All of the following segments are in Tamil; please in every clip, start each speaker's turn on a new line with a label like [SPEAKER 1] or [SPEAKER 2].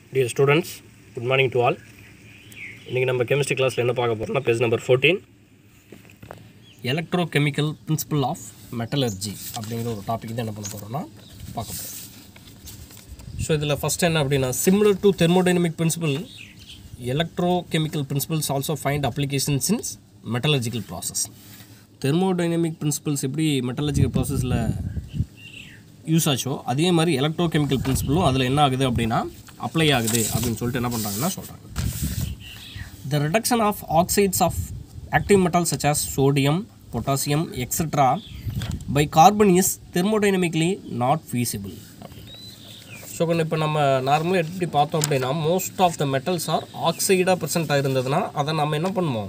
[SPEAKER 1] Dear students good morning to all இன்றைக்கி நம்ம கெமிஸ்ட்ரி கிளாஸில் என்ன பார்க்க போகிறோம்னா page number fourteen electrochemical principle of metallurgy அப்படிங்கிற ஒரு டாபிக் தான் என்ன பண்ண போகிறோம்னா பார்க்க போகிறோம் ஸோ இதில் ஃபஸ்ட் என்ன அப்படின்னா similar to thermodynamic principle electrochemical principles also find applications in metallurgical process thermodynamic principles எப்படி மெட்டலர்ஜிக்கல் ப்ராசஸில் யூஸ் ஆச்சோ அதே மாதிரி எலக்ட்ரோகெமிக்கல் பிரின்சிபலும் அதில் என்ன ஆகுது அப்படின்னா அப்ளை ஆகுது அப்படின்னு சொல்லிட்டு என்ன பண்ணுறாங்கன்னா சொல்கிறாங்க the reduction of oxides of active metals such as sodium, potassium, etc. by carbon is thermodynamically not feasible. So கொஞ்சம் இப்போ நம்ம நார்மலாக எப்படி பார்த்தோம் அப்படின்னா most of the metals are ஆக்சைடாக ப்ரெசென்ட் ஆகிருந்ததுன்னா அதை நம்ம என்ன பண்ணுவோம்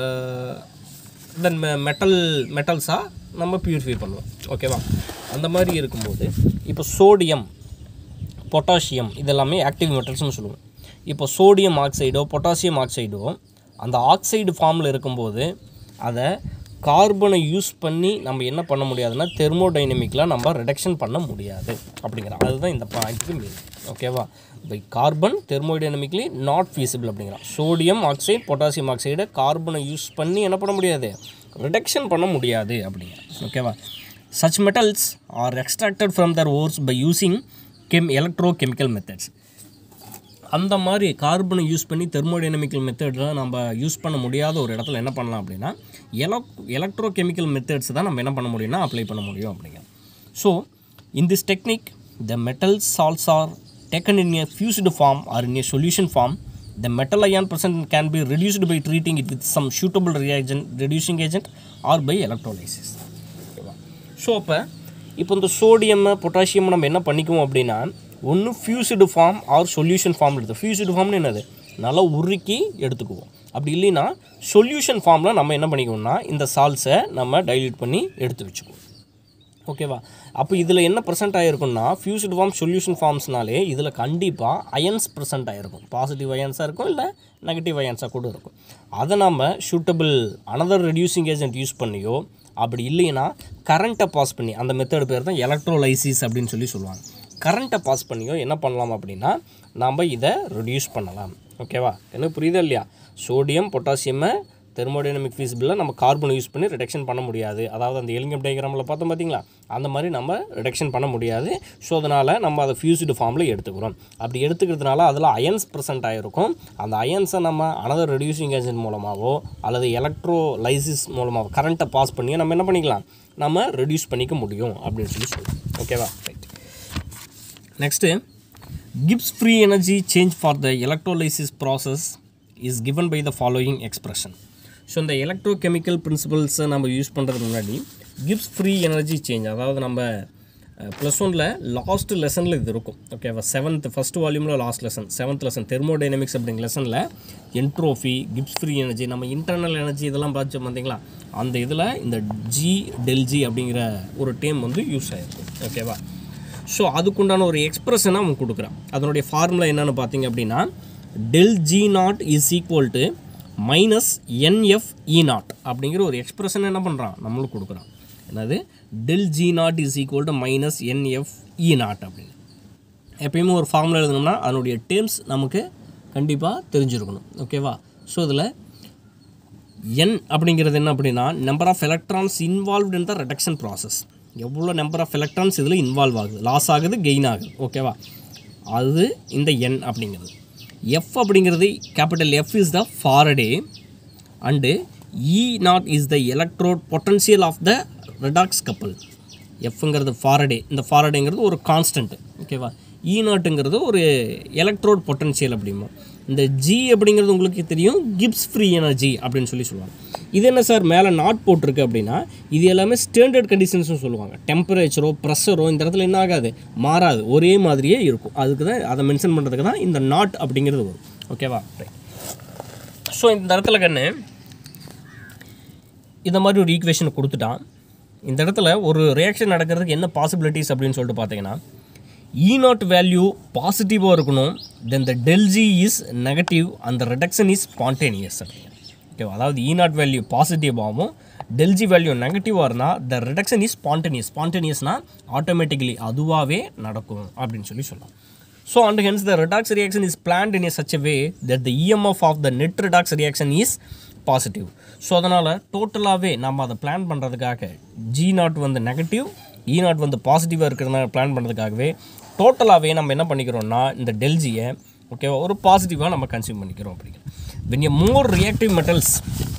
[SPEAKER 1] தென் மெட்டல் மெட்டல்ஸாக நம்ம பியூரிஃபை பண்ணுவோம் ஓகேவா அந்த மாதிரி இருக்கும்போது இப்போ சோடியம் பொட்டாசியம் இதெல்லாமே ஆக்டிவ் மெட்டல்ஸ்னு சொல்லுவோம் இப்போ சோடியம் ஆக்சைடோ பொட்டாசியம் ஆக்சைடோ அந்த ஆக்சைடு ஃபார்மில் இருக்கும்போது அதை கார்பனை யூஸ் பண்ணி நம்ம என்ன பண்ண முடியாதுன்னா தெர்மோடைனமிக்கில் நம்ம ரிடக்ஷன் பண்ண முடியாது அப்படிங்கிறான் அதுதான் இந்த பாயிண்ட்டுக்கு மீன் ஓகேவா by carbon thermodynamically not feasible அப்படிங்கிறான் சோடியம் ஆக்சைடு பொட்டாசியம் ஆக்சைடை கார்பனை யூஸ் பண்ணி என்ன பண்ண முடியாது ரிடக்ஷன் பண்ண முடியாது அப்படிங்கிற ஓகேவா such metals are extracted from their ores by using chem electrochemical methods அந்த மாதிரி கார்பனை யூஸ் பண்ணி தெர்மோடைனமிக்கல் மெத்தடில் நம்ம யூஸ் பண்ண முடியாத ஒரு இடத்துல என்ன பண்ணலாம் அப்படின்னா எலக் எலக்ட்ரோ கெமிக்கல் மெத்தட்ஸ் தான் நம்ம என்ன பண்ண முடியும்னா அப்ளை பண்ண முடியும் அப்படிங்க so in this technique the metal salts are taken in a fused form or in a solution form the metal ion present can be reduced by treating it with some suitable reagent reducing agent or by electrolysis ஓகேவா ஸோ அப்போ இப்போ இந்த சோடியம் பொட்டாசியம் நம்ம என்ன பண்ணிக்குவோம் அப்படின்னா ஒன்று fused form or solution form எடுத்து ஃபியூஸ்டு ஃபார்ம்னு என்னது நல்லா உருக்கி எடுத்துக்குவோம் அப்படி இல்லைன்னா சொல்யூஷன் ஃபார்மில் நம்ம என்ன பண்ணிக்குவோம்னா இந்த சால்ஸை நம்ம டைல்யூட் பண்ணி எடுத்து வச்சுக்குவோம் ஓகேவா அப்போ இதில் என்ன ப்ரெசென்ட் ஆகிருக்கும்னா ஃபியூஸ்டு ஃபார்ம் சொல்யூஷன் ஃபார்ம்ஸ்னாலே இதில் கண்டிப்பாக அயன்ஸ் ப்ரெசென்ட் ஆகிருக்கும் பாசிட்டிவ் அயன்ஸாக இருக்கும் இல்லை நெகட்டிவ் அயன்ஸாக கூட இருக்கும் அதை நம்ம suitable another reducing agent use பண்ணியோ அப்படி இல்லைன்னா கரண்ட்டை பாஸ் பண்ணி அந்த மெத்தட் பேர் தான் எலக்ட்ரோலைசிஸ் அப்படின்னு சொல்லி சொல்லுவாங்க கரண்ட்டை பாஸ் பண்ணியோ என்ன பண்ணலாம் அப்படின்னா நாம் இதை ரெடியூஸ் பண்ணலாம் ஓகேவா எனக்கு புரியுதா இல்லையா சோடியம் பொட்டாசியமை தெர்மோடைனமிக் ஃபீஸிபிளில் நம்ம கார்பன் யூஸ் பண்ணி ரிடக்ஷன் பண்ண முடியாது அதாவது அந்த எலிங்கம் டயக்ராமில் பார்த்தோம் பார்த்தீங்களா அந்த மாதிரி நம்ம ரிடக்ஷன் பண்ண முடியாது ஸோ அதனால் நம்ம அதை ஃபியூஸ்டு ஃபார்மில் எடுத்துக்கிறோம் அப்படி எடுத்துக்கிறதுனால அதில் அயன்ஸ் ப்ரெசென்ட் ஆகிருக்கும் அந்த அயன்ஸை நம்ம அனதர் ரெடியூசிங் ஏஜென்ட் மூலமாகவோ அல்லது எலக்ட்ரோலைசிஸ் மூலமாக கரண்ட்டை பாஸ் பண்ணி நம்ம என்ன பண்ணிக்கலாம் நம்ம ரெடியூஸ் பண்ணிக்க முடியும் அப்படின்னு சொல்லி சொல்லுவோம் ஓகேவா right next Gibbs free energy change for the electrolysis process is given by the following expression so இந்த எலக்ட்ரோகெமிக்கல் பிரின்சிபல்ஸை நம்ம யூஸ் பண்ணுறதுக்கு முன்னாடி கிப்ஸ் ஃப்ரீ எனர்ஜி சேஞ்ச் அதாவது நம்ம ப்ளஸ் ஒனில் லாஸ்ட் லெசனில் இது இருக்கும் ஓகேவா செவன்த் ஃபஸ்ட் வால்யூமில் last lesson seventh lesson thermodynamics அப்படிங்கிற லெசனில் என்ட்ரோஃபி கிப்ஸ் ஃப்ரீ எனர்ஜி நம்ம இன்டர்னல் எனர்ஜி இதெல்லாம் பார்த்தோம் பார்த்தீங்களா அந்த இதில் இந்த ஜி டெல்ஜி அப்படிங்கிற ஒரு டேம் வந்து யூஸ் ஆகிருக்கும் ஓகேவா ஸோ அதுக்குண்டான ஒரு எக்ஸ்பிரஷனை அவன் கொடுக்குறான் அதனுடைய ஃபார்முலா என்னென்னு பார்த்தீங்க அப்படின்னா del G not is equal to minus n F E not அப்படிங்கிற ஒரு எக்ஸ்பிரஷன் என்ன பண்ணுறான் நம்மளுக்கு கொடுக்குறான் என்னது del G not is equal to minus n F E not அப்படின்னு எப்பயுமே ஒரு ஃபார்முலா எழுதணும்னா அதனுடைய டேர்ம்ஸ் நமக்கு கண்டிப்பாக தெரிஞ்சிருக்கணும் ஓகேவா ஸோ இதில் என் அப்படிங்கிறது என்ன அப்படின்னா number of electrons involved in the reduction process எவ்வளோ நம்பர் ஆஃப் எலக்ட்ரான்ஸ் இதில் இன்வால்வ் ஆகுது லாஸ் ஆகுது கெயின் ஆகுது ஓகேவா அது இந்த என் அப்படிங்கிறது எஃப் அப்படிங்கிறது capital F is the Faraday and E not is the electrode potential of the redox couple எஃப்ங்கிறது ஃபாரடே இந்த ஃபாரடேங்கிறது ஒரு கான்ஸ்டன்ட் ஓகேவா இ நாட்டுங்கிறது ஒரு எலக்ட்ரோட் பொட்டன்ஷியல் அப்படிமோ இந்த ஜி அப்படிங்கிறது உங்களுக்கு தெரியும் கிப்ஸ் ஃப்ரீ எனர்ஜி அப்படின்னு சொல்லி சொல்லுவாங்க இது என்ன சார் மேலே நாட் போட்டிருக்கு அப்படின்னா இது எல்லாமே ஸ்டாண்டர்ட் கண்டிஷன்ஸ்னு சொல்லுவாங்க டெம்பரேச்சரோ ப்ரெஷரோ இந்த இடத்துல என்ன ஆகாது மாறாது ஒரே மாதிரியே இருக்கும் அதுக்கு தான் அதை மென்ஷன் பண்ணுறதுக்கு தான் இந்த நாட் அப்படிங்கிறது வரும் ஓகேவா ரைட் ஸோ இந்த இடத்துல கண்ணு இந்த மாதிரி ஒரு ஈக்குவேஷன் கொடுத்துட்டான் இந்த இடத்துல ஒரு ரியாக்ஷன் நடக்கிறதுக்கு என்ன பாசிபிலிட்டிஸ் அப்படின்னு சொல்லிட்டு பார்த்தீங்கன்னா இ நாட் வேல்யூ பாசிட்டிவாக இருக்கணும் then the del G is negative அந்த ரிடக்ஷன் இஸ் ஸ்பான்டேனியஸ் ஓகேவா அதாவது இ நாட் வேல்யூ பாசிட்டிவாகவும் டெல்ஜி வேல்யூ நெகட்டிவாக இருந்தால் த ரிடக்ஷன் இஸ் ஸ்பான்டேனியஸ் ஸ்பான்டேனியஸ்னால் ஆட்டோமேட்டிக்கலி அதுவாகவே நடக்கும் அப்படின்னு சொல்லி சொல்லலாம் so and hence the redox reaction is planned in a such a way that the EMF of the net redox reaction is positive so அதனால் டோட்டலாகவே நம்ம அதை பிளான் பண்ணுறதுக்காக ஜி நாட் வந்து நெகட்டிவ் இ நாட் வந்து பாசிட்டிவாக இருக்கிறதுனால பிளான் பண்ணுறதுக்காகவே டோட்டலாகவே நம்ம என்ன பண்ணிக்கிறோம்னா இந்த டெல்ஜியை ஓகேவா ஒரு பாசிட்டிவாக நம்ம கன்சியூம் பண்ணிக்கிறோம் அப்படிங்கிற when a more reactive metals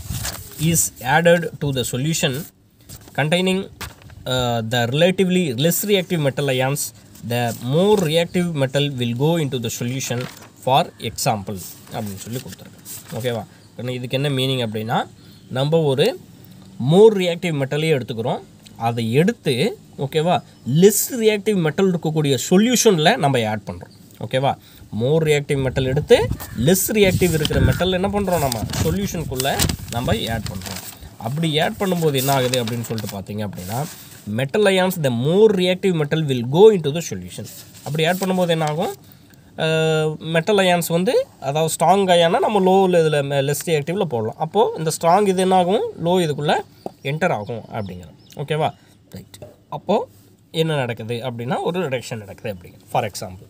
[SPEAKER 1] is added to the solution containing uh, the relatively less reactive metal ions the more reactive metal will go into the solution for example அப்படின்னு சொல்லி கொடுத்துருக்கேன் ஓகேவா കാരണം இதுக்கு என்ன மீனிங் அப்படின்னா நம்ம ஒரு மோர் ரியாக்டிவ் மெட்டலே எடுத்துக்கிறோம் அதை எடுத்து ஓகேவா லெஸ் ரியாக்டிவ் மெட்டல் இருக்கக்கூடிய சொல்யூஷனில் நம்ம ஆட் பண்ணுறோம் ஓகேவா மோர் ரியாக்டிவ் மெட்டல் எடுத்து லெஸ் ரியாக்டிவ் இருக்கிற மெட்டல் என்ன பண்ணுறோம் நம்ம சொல்யூஷனுக்குள்ளே நம்ம ஆட் பண்ணுறோம் அப்படி ஆட் பண்ணும்போது என்ன ஆகுது அப்படின்னு சொல்லிட்டு பார்த்தீங்க அப்படின்னா metal ions the more reactive metal will go into the solution அப்படி ஆட் பண்ணும்போது என்ன ஆகும் மெட்டல் அயான்ஸ் வந்து அதாவது ஸ்ட்ராங் அயானா நம்ம லோ இதில் லெஸ் ரியாக்டிவில் போடலாம் அப்போது இந்த ஸ்ட்ராங் இது என்ன ஆகும் லோ இதுக்குள்ளே என்டர் ஆகும் அப்படிங்கிறது ஓகேவா ரைட் அப்போது என்ன நடக்குது அப்படின்னா ஒரு ரிடக்ஷன் நடக்குது அப்படிங்க ஃபார் எக்ஸாம்பிள்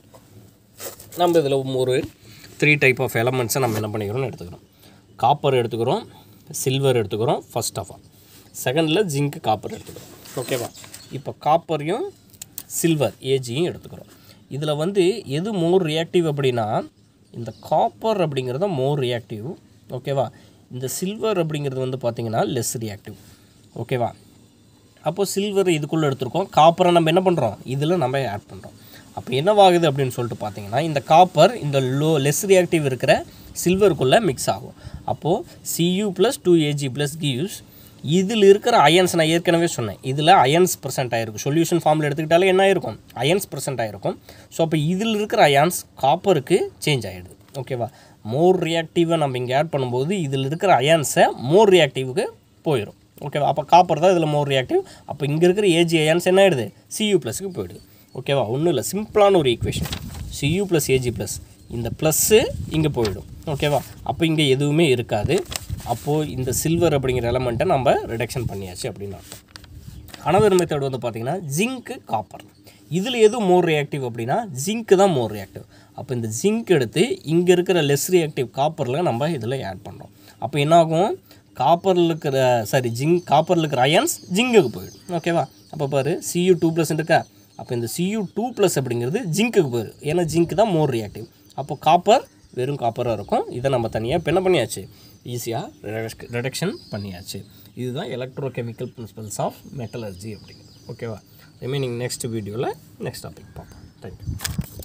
[SPEAKER 1] நம்ம இதில் ஒரு த்ரீ டைப் ஆஃப் எலமெண்ட்ஸை நம்ம என்ன பண்ணிக்கிறோம்னு எடுத்துக்கிறோம் காப்பர் எடுத்துக்கிறோம் சில்வர் எடுத்துக்கிறோம் ஃபர்ஸ்ட் ஆஃப் ஆல் செகண்டில் ஜிங்க் காப்பர் எடுத்துக்கிறோம் ஓகேவா இப்போ காப்பரையும் சில்வர் ஏஜியும் எடுத்துக்கிறோம் இதில் வந்து எது மோர் ரியாக்டிவ் அப்படின்னா இந்த காப்பர் அப்படிங்கிறது மோர் ரியாக்டிவ் ஓகேவா இந்த சில்வர் அப்படிங்கிறது வந்து பார்த்திங்கன்னா லெஸ் ரியாக்டிவ் ஓகேவா அப்போது சில்வர் இதுக்குள்ளே எடுத்திருக்கோம் காப்பரை நம்ம என்ன பண்ணுறோம் இதில் நம்ம ஆட் பண்ணுறோம் அப்போ என்னவாகுது அப்படின்னு சொல்லிட்டு பார்த்தீங்கன்னா இந்த காப்பர் இந்த லோ லெஸ் ரியாக்டிவ் இருக்கிற சில்வருக்குள்ளே மிக்ஸ் ஆகும் அப்போது C U plus two A G plus கியூஸ் இதில் இருக்கிற அயன்ஸ் நான் ஏற்கனவே சொன்னேன் இதில் அயன்ஸ் ப்ரெசென்ட் ஆகிருக்கும் சொல்யூஷன் ஃபார்மில் எடுத்துக்கிட்டாலே என்ன ஆயிருக்கும் அயன்ஸ் ப்ரெசென்ட் ஆகிருக்கும் ஸோ அப்போ இதில் இருக்கிற அயான்ஸ் காப்பருக்கு சேஞ்ச் ஆகிடுது ஓகேவா மோர் ரியாக்டிவை நம்ம இங்கே ஆட் பண்ணும்போது இதில் இருக்கிற அயான்ஸை மோர் ரியாக்டிவுக்கு போயிடும் ஓகேவா அப்போ காப்பர் தான் இதில் மோர் ரியாக்டிவ் அப்போ இங்கே இருக்கிற ஏஜி அயான்ஸ் என்ன ஆயிடுது சியூ ப்ளஸுக்கு போயிடுது ஓகேவா ஒன்றும் இல்லை சிம்பிளான ஒரு equation C U plus A G plus இந்த ப்ளஸ்ஸு இங்கே போயிடும் ஓகேவா அப்போ இங்கே எதுவுமே இருக்காது அப்போது இந்த சில்வர் அப்படிங்கிற எலமெண்ட்டை நம்ம ரிடக்ஷன் பண்ணியாச்சு அப்படின்னு அர்த்தம் அனதர் மெத்தட் வந்து பார்த்தீங்கன்னா ஜிங்க்கு காப்பர் இதில் எது மோர் ரியாக்டிவ் அப்படின்னா ஜிங்க்கு தான் மோர் ரியாக்டிவ் அப்போ இந்த ஜிங்க் எடுத்து இங்கே இருக்கிற லெஸ் ரியாக்டிவ் காப்பரில் நம்ம இதில் ஆட் பண்ணுறோம் அப்போ என்னாகும் காப்பரில் இருக்கிற சாரி ஜிங்க் காப்பரில் இருக்கிற அயன்ஸ் ஜிங்குக்கு போயிடும் ஓகேவா அப்போ பாரு சியூ டூ ப்ளஸ் இருக்கா அப்போ இந்த சியூ டூ ப்ளஸ் அப்படிங்கிறது ஜிங்க்குக்கு போயிடும் ஏன்னா ஜிங்க் தான் மோர் ரியாக்டிவ் அப்போ காப்பர் வெறும் காப்பராக இருக்கும் இதை நம்ம தனியாக இப்போ என்ன பண்ணியாச்சு ஈஸியாக ரிடக்ஷன் பண்ணியாச்சு இதுதான் எலக்ட்ரோகெமிக்கல் பிரின்சிபல்ஸ் ஆஃப் மெட்டலர்ஜி அப்படிங்கிறது ஓகேவா ரிமைனிங் நெக்ஸ்ட் வீடியோவில் நெக்ஸ்ட் டாபிக் பார்ப்போம் தேங்க்யூ